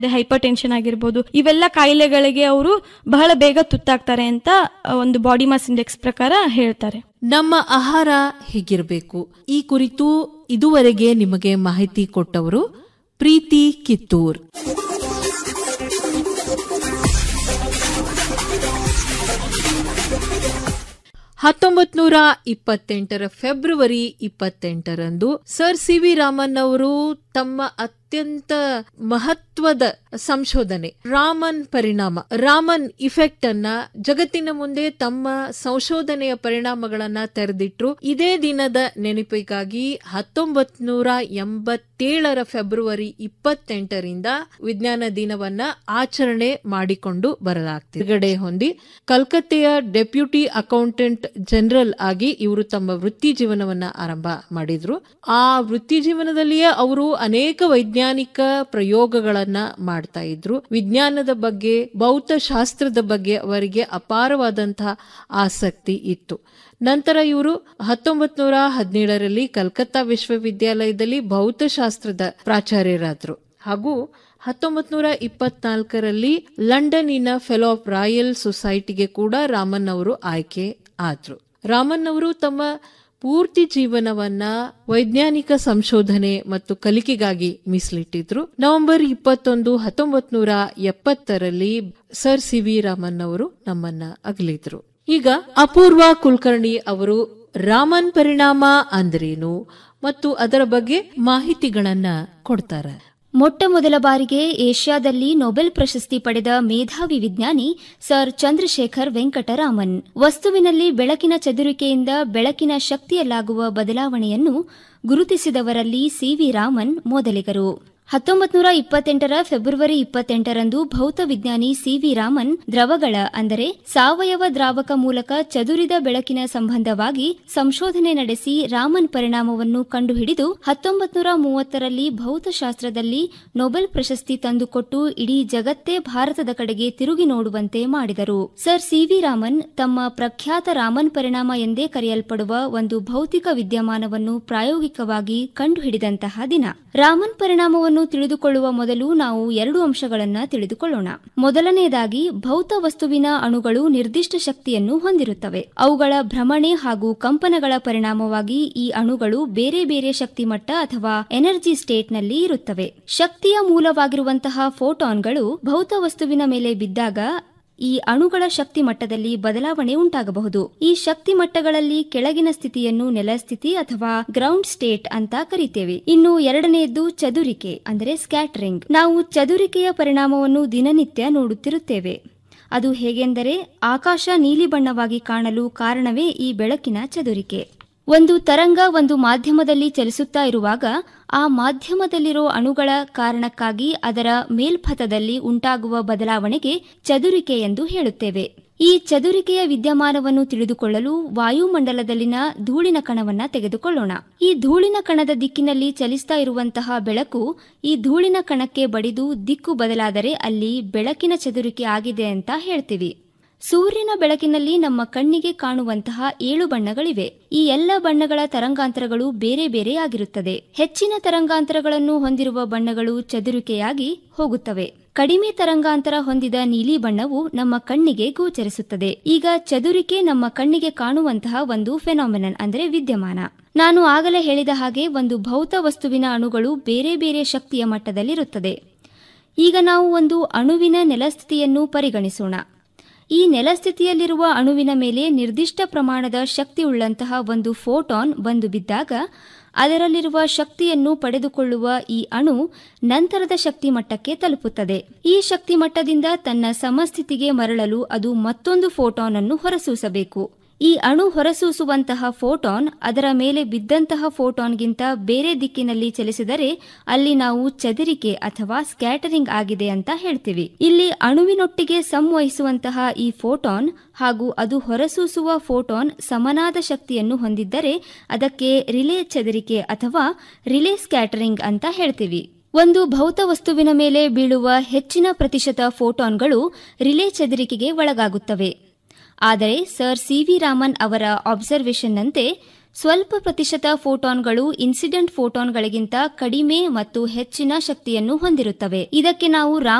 hyper tension ಆಗಿರ್ಬೋದು ಇವೆಲ್ಲ ಕಾಯಿಲೆಗಳಿಗೆ ಅವರು ಬಹಳ ಬೇಗ ತುತ್ತಾಗ್ತಾರೆ ಅಂತ ಆ, ಒಂದು ಬಾಡಿ ಮಾಸ್ ಇಂಡೆಕ್ಸ್ ಪ್ರಕಾರ ಹೇಳ್ತಾರೆ ನಮ್ಮ ಆಹಾರ ಹೇಗಿರಬೇಕು ಈ ಕುರಿತು ಇದುವರೆಗೆ ನಿಮಗೆ ಮಾಹಿತಿ ಕೊಟ್ಟವರು ಪ್ರೀತಿ ಕಿತ್ತೂರ್ ಹತ್ತೊಂಬತ್ ನೂರ ಇಪ್ಪತ್ತೆಂಟರ ಫೆಬ್ರವರಿ ಇಪ್ಪತ್ತೆಂಟರಂದು ಸರ್ ಸಿ ವಿ ರಾಮನ್ ಅವರು ತಮ್ಮ ಅತ್ಯಂತ ಮಹತ್ವದ ಸಂಶೋಧನೆ ರಾಮನ್ ಪರಿಣಾಮ ರಾಮನ್ ಇಫೆಕ್ಟ್ ಅನ್ನ ಜಗತ್ತಿನ ಮುಂದೆ ತಮ್ಮ ಸಂಶೋಧನೆಯ ಪರಿಣಾಮಗಳನ್ನ ತೆರೆದಿಟ್ರು ಇದೇ ದಿನದ ನೆನಪಿಗಾಗಿ ಹತ್ತೊಂಬತ್ ನೂರ ಎಂಬತ್ತೇಳರ ಫೆಬ್ರವರಿ ಇಪ್ಪತ್ತೆಂಟರಿಂದ ವಿಜ್ಞಾನ ದಿನವನ್ನ ಆಚರಣೆ ಮಾಡಿಕೊಂಡು ಬರಲಾಗ್ತಿದೆ ಬಿಡುಗಡೆ ಹೊಂದಿ ಕಲ್ಕತ್ತೆಯ ಡೆಪ್ಯೂಟಿ ಅಕೌಂಟೆಂಟ್ ಜನರಲ್ ಆಗಿ ಇವರು ತಮ್ಮ ವೃತ್ತಿ ಜೀವನವನ್ನ ಆರಂಭ ಮಾಡಿದ್ರು ಆ ವೃತ್ತಿ ಜೀವನದಲ್ಲಿಯೇ ಅವರು ಅನೇಕ ವೈಜ್ಞಾನಿಕ ಪ್ರಯೋಗಗಳನ್ನ ಮಾಡ್ತಾ ಇದ್ರು ವಿಜ್ಞಾನದ ಬಗ್ಗೆ ಭೌತಶಾಸ್ತ್ರದ ಬಗ್ಗೆ ಅವರಿಗೆ ಅಪಾರವಾದಂತಹ ಆಸಕ್ತಿ ಇತ್ತು ನಂತರ ಇವರು ಹತ್ತೊಂಬತ್ ನೂರ ಹದಿನೇಳರಲ್ಲಿ ಕಲ್ಕತ್ತಾ ವಿಶ್ವವಿದ್ಯಾಲಯದಲ್ಲಿ ಭೌತಶಾಸ್ತ್ರದ ಪ್ರಾಚಾರ್ಯರಾದ್ರು ಹಾಗೂ ಹತ್ತೊಂಬತ್ ನೂರ ಇಪ್ಪತ್ನಾಲ್ಕರಲ್ಲಿ ಲಂಡನ್ನಿನ ಫೆಲೋ ಆಫ್ ರಾಯಲ್ ಸೊಸೈಟಿಗೆ ಕೂಡ ರಾಮನ್ ಅವರು ಆಯ್ಕೆ ಆದ್ರು ರಾಮನ್ ಅವರು ತಮ್ಮ ಪೂರ್ತಿ ಜೀವನವನ್ನ ವೈಜ್ಞಾನಿಕ ಸಂಶೋಧನೆ ಮತ್ತು ಕಲಿಕೆಗಾಗಿ ಮೀಸಲಿಟ್ಟಿದ್ರು ನವೆಂಬರ್ ಇಪ್ಪತ್ತೊಂದು ಹತ್ತೊಂಬತ್ ನೂರ ಎಪ್ಪತ್ತರಲ್ಲಿ ಸರ್ ಸಿ ವಿ ರಾಮನ್ ಅವರು ನಮ್ಮನ್ನ ಅಗಲಿದ್ರು ಈಗ ಅಪೂರ್ವ ಕುಲಕರ್ಣಿ ಅವರು ರಾಮನ್ ಪರಿಣಾಮ ಅಂದ್ರೇನು ಮತ್ತು ಅದರ ಬಗ್ಗೆ ಮಾಹಿತಿಗಳನ್ನ ಕೊಡ್ತಾರೆ ಮೊಟ್ಟ ಮೊದಲ ಬಾರಿಗೆ ಏಷ್ಯಾದಲ್ಲಿ ನೊಬೆಲ್ ಪ್ರಶಸ್ತಿ ಪಡೆದ ಮೇಧಾವಿ ವಿಜ್ಞಾನಿ ಸರ್ ಚಂದ್ರಶೇಖರ್ ವೆಂಕಟರಾಮನ್ ವಸ್ತುವಿನಲ್ಲಿ ಬೆಳಕಿನ ಚದುರಿಕೆಯಿಂದ ಬೆಳಕಿನ ಶಕ್ತಿಯಲ್ಲಾಗುವ ಬದಲಾವಣೆಯನ್ನು ಗುರುತಿಸಿದವರಲ್ಲಿ ಸಿವಿ ರಾಮನ್ ಮೊದಲಿಗರು ಹತ್ತೊಂಬತ್ತು ನೂರ ಇಪ್ಪತ್ತೆಂಟರ ಫೆಬ್ರವರಿ ಇಪ್ಪತ್ತೆಂಟರಂದು ಭೌತ ವಿಜ್ಞಾನಿ ಸಿವಿ ರಾಮನ್ ದ್ರವಗಳ ಅಂದರೆ ಸಾವಯವ ದ್ರಾವಕ ಮೂಲಕ ಚದುರಿದ ಬೆಳಕಿನ ಸಂಬಂಧವಾಗಿ ಸಂಶೋಧನೆ ನಡೆಸಿ ರಾಮನ್ ಪರಿಣಾಮವನ್ನು ಕಂಡುಹಿಡಿದು ಹತ್ತೊಂಬತ್ತು ನೂರ ಮೂವತ್ತರಲ್ಲಿ ಭೌತಶಾಸ್ತ್ರದಲ್ಲಿ ನೊಬೆಲ್ ಪ್ರಶಸ್ತಿ ತಂದುಕೊಟ್ಟು ಇಡೀ ಜಗತ್ತೇ ಭಾರತದ ಕಡೆಗೆ ತಿರುಗಿ ನೋಡುವಂತೆ ಮಾಡಿದರು ಸರ್ ಸಿವಿ ರಾಮನ್ ತಮ್ಮ ಪ್ರಖ್ಯಾತ ರಾಮನ್ ಪರಿಣಾಮ ಎಂದೇ ಕರೆಯಲ್ಪಡುವ ಒಂದು ಭೌತಿಕ ವಿದ್ಯಮಾನವನ್ನು ಪ್ರಾಯೋಗಿಕವಾಗಿ ಕಂಡುಹಿಡಿದಂತಹ ದಿನ ರಾಮನ್ ಪರಿಣಾಮವನ್ನು ತಿಳಿದುಕೊಳ್ಳುವ ಮೊದಲು ನಾವು ಎರಡು ಅಂಶಗಳನ್ನ ತಿಳಿದುಕೊಳ್ಳೋಣ ಮೊದಲನೆಯದಾಗಿ ಭೌತ ವಸ್ತುವಿನ ಅಣುಗಳು ನಿರ್ದಿಷ್ಟ ಶಕ್ತಿಯನ್ನು ಹೊಂದಿರುತ್ತವೆ ಅವುಗಳ ಭ್ರಮಣೆ ಹಾಗೂ ಕಂಪನಗಳ ಪರಿಣಾಮವಾಗಿ ಈ ಅಣುಗಳು ಬೇರೆ ಬೇರೆ ಶಕ್ತಿ ಮಟ್ಟ ಅಥವಾ ಎನರ್ಜಿ ಸ್ಟೇಟ್ನಲ್ಲಿ ಇರುತ್ತವೆ ಶಕ್ತಿಯ ಮೂಲವಾಗಿರುವಂತಹ ಫೋಟಾನ್ಗಳು ಭೌತ ವಸ್ತುವಿನ ಮೇಲೆ ಬಿದ್ದಾಗ ಈ ಅಣುಗಳ ಶಕ್ತಿ ಮಟ್ಟದಲ್ಲಿ ಬದಲಾವಣೆ ಉಂಟಾಗಬಹುದು ಈ ಶಕ್ತಿ ಮಟ್ಟಗಳಲ್ಲಿ ಕೆಳಗಿನ ಸ್ಥಿತಿಯನ್ನು ನೆಲಸ್ಥಿತಿ ಅಥವಾ ಗ್ರೌಂಡ್ ಸ್ಟೇಟ್ ಅಂತ ಕರಿತೇವೆ ಇನ್ನು ಎರಡನೆಯದ್ದು ಚದುರಿಕೆ ಅಂದರೆ ಸ್ಕ್ಯಾಟರಿಂಗ್ ನಾವು ಚದುರಿಕೆಯ ಪರಿಣಾಮವನ್ನು ದಿನನಿತ್ಯ ನೋಡುತ್ತಿರುತ್ತೇವೆ ಅದು ಹೇಗೆಂದರೆ ಆಕಾಶ ನೀಲಿ ಬಣ್ಣವಾಗಿ ಕಾಣಲು ಕಾರಣವೇ ಈ ಬೆಳಕಿನ ಚದುರಿಕೆ ಒಂದು ತರಂಗ ಒಂದು ಮಾಧ್ಯಮದಲ್ಲಿ ಚಲಿಸುತ್ತಾ ಇರುವಾಗ ಆ ಮಾಧ್ಯಮದಲ್ಲಿರೋ ಅಣುಗಳ ಕಾರಣಕ್ಕಾಗಿ ಅದರ ಮೇಲ್ಪಥದಲ್ಲಿ ಉಂಟಾಗುವ ಬದಲಾವಣೆಗೆ ಚದುರಿಕೆ ಎಂದು ಹೇಳುತ್ತೇವೆ ಈ ಚದುರಿಕೆಯ ವಿದ್ಯಮಾನವನ್ನು ತಿಳಿದುಕೊಳ್ಳಲು ವಾಯುಮಂಡಲದಲ್ಲಿನ ಧೂಳಿನ ಕಣವನ್ನ ತೆಗೆದುಕೊಳ್ಳೋಣ ಈ ಧೂಳಿನ ಕಣದ ದಿಕ್ಕಿನಲ್ಲಿ ಚಲಿಸ್ತಾ ಇರುವಂತಹ ಬೆಳಕು ಈ ಧೂಳಿನ ಕಣಕ್ಕೆ ಬಡಿದು ದಿಕ್ಕು ಬದಲಾದರೆ ಅಲ್ಲಿ ಬೆಳಕಿನ ಚದುರಿಕೆ ಆಗಿದೆ ಅಂತ ಹೇಳ್ತೀವಿ ಸೂರ್ಯನ ಬೆಳಕಿನಲ್ಲಿ ನಮ್ಮ ಕಣ್ಣಿಗೆ ಕಾಣುವಂತಹ ಏಳು ಬಣ್ಣಗಳಿವೆ ಈ ಎಲ್ಲ ಬಣ್ಣಗಳ ತರಂಗಾಂತರಗಳು ಬೇರೆ ಬೇರೆ ಆಗಿರುತ್ತದೆ ಹೆಚ್ಚಿನ ತರಂಗಾಂತರಗಳನ್ನು ಹೊಂದಿರುವ ಬಣ್ಣಗಳು ಚದುರಿಕೆಯಾಗಿ ಹೋಗುತ್ತವೆ ಕಡಿಮೆ ತರಂಗಾಂತರ ಹೊಂದಿದ ನೀಲಿ ಬಣ್ಣವು ನಮ್ಮ ಕಣ್ಣಿಗೆ ಗೋಚರಿಸುತ್ತದೆ ಈಗ ಚದುರಿಕೆ ನಮ್ಮ ಕಣ್ಣಿಗೆ ಕಾಣುವಂತಹ ಒಂದು ಫೆನಾಮಿನನ್ ಅಂದರೆ ವಿದ್ಯಮಾನ ನಾನು ಆಗಲೇ ಹೇಳಿದ ಹಾಗೆ ಒಂದು ಭೌತ ವಸ್ತುವಿನ ಅಣುಗಳು ಬೇರೆ ಬೇರೆ ಶಕ್ತಿಯ ಮಟ್ಟದಲ್ಲಿರುತ್ತದೆ ಈಗ ನಾವು ಒಂದು ಅಣುವಿನ ನೆಲಸ್ಥಿತಿಯನ್ನು ಪರಿಗಣಿಸೋಣ ಈ ನೆಲಸ್ಥಿತಿಯಲ್ಲಿರುವ ಅಣುವಿನ ಮೇಲೆ ನಿರ್ದಿಷ್ಟ ಪ್ರಮಾಣದ ಶಕ್ತಿಯುಳ್ಳಂತಹ ಒಂದು ಫೋಟಾನ್ ಬಂದು ಬಿದ್ದಾಗ ಅದರಲ್ಲಿರುವ ಶಕ್ತಿಯನ್ನು ಪಡೆದುಕೊಳ್ಳುವ ಈ ಅಣು ನಂತರದ ಶಕ್ತಿ ಮಟ್ಟಕ್ಕೆ ತಲುಪುತ್ತದೆ ಈ ಶಕ್ತಿ ಮಟ್ಟದಿಂದ ತನ್ನ ಸಮಸ್ಥಿತಿಗೆ ಮರಳಲು ಅದು ಮತ್ತೊಂದು ಫೋಟಾನ್ ಅನ್ನು ಹೊರಸೂಸಬೇಕು ಈ ಅಣು ಹೊರಸೂಸುವಂತಹ ಫೋಟಾನ್ ಅದರ ಮೇಲೆ ಬಿದ್ದಂತಹ ಫೋಟಾನ್ಗಿಂತ ಬೇರೆ ದಿಕ್ಕಿನಲ್ಲಿ ಚಲಿಸಿದರೆ ಅಲ್ಲಿ ನಾವು ಚದುರಿಕೆ ಅಥವಾ ಸ್ಕ್ಯಾಟರಿಂಗ್ ಆಗಿದೆ ಅಂತ ಹೇಳ್ತೀವಿ ಇಲ್ಲಿ ಅಣುವಿನೊಟ್ಟಿಗೆ ಸಂವಹಿಸುವಂತಹ ಈ ಫೋಟಾನ್ ಹಾಗೂ ಅದು ಹೊರಸೂಸುವ ಫೋಟಾನ್ ಸಮನಾದ ಶಕ್ತಿಯನ್ನು ಹೊಂದಿದ್ದರೆ ಅದಕ್ಕೆ ರಿಲೇ ಚದುರಿಕೆ ಅಥವಾ ರಿಲೇ ಸ್ಕ್ಯಾಟರಿಂಗ್ ಅಂತ ಹೇಳ್ತೀವಿ ಒಂದು ಭೌತ ವಸ್ತುವಿನ ಮೇಲೆ ಬೀಳುವ ಹೆಚ್ಚಿನ ಪ್ರತಿಶತ ಫೋಟಾನ್ಗಳು ರಿಲೇ ಚದುರಿಕೆಗೆ ಒಳಗಾಗುತ್ತವೆ ಆದರೆ ಸರ್ ಸಿ ವಿ ರಾಮನ್ ಅವರ ಅಬ್ಸರ್ವೇಷನ್ನಂತೆ ಸ್ವಲ್ಪ ಪ್ರತಿಶತ ಫೋಟಾನ್ಗಳು ಇನ್ಸಿಡೆಂಟ್ ಫೋಟಾನ್ಗಳಿಗಿಂತ ಕಡಿಮೆ ಮತ್ತು ಹೆಚ್ಚಿನ ಶಕ್ತಿಯನ್ನು ಹೊಂದಿರುತ್ತವೆ ಇದಕ್ಕೆ ನಾವು